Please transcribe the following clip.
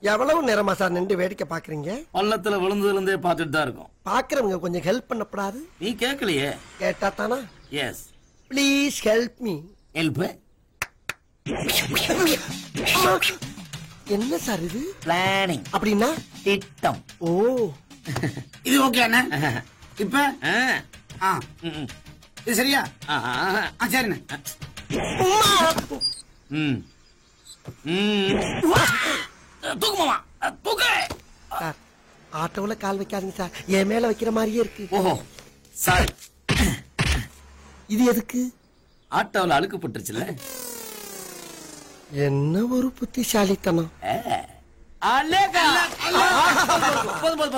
எவ்வளவு நேரமா சார் நின்று வேடிக்கை பாக்குறீங்க பள்ளத்துல விழுந்ததுல இருந்தே பார்த்துட்டு தான் இருக்கோம் பாக்குறவங்க கொஞ்சம் ஹெல்ப் பண்ணப்படாது நீ கேட்கலையே கேட்டா தானா yes please help me help என்ன சார் இது பிளானிங் அப்படின்னா திட்டம் ஓ இது ஓகே அண்ணா இப்ப ஆ. ஆ ம், ம். இது சரியா ஆஹா. ஆ சரிண்ணே ம். ம். தூக்கு மாமா தூக்கு சார் ஆட்டோல கால் வைக்காதீங்க சார் என் மேல வைக்கிற மாதிரியே இருக்கு ஓஹோ சாரி இது எதுக்கு ஆட்டோவில் அழுக்கப்பட்டுருச்சுல என்ன ஒரு புத்திசாலித்தனம் அலேகா போதும் போதும்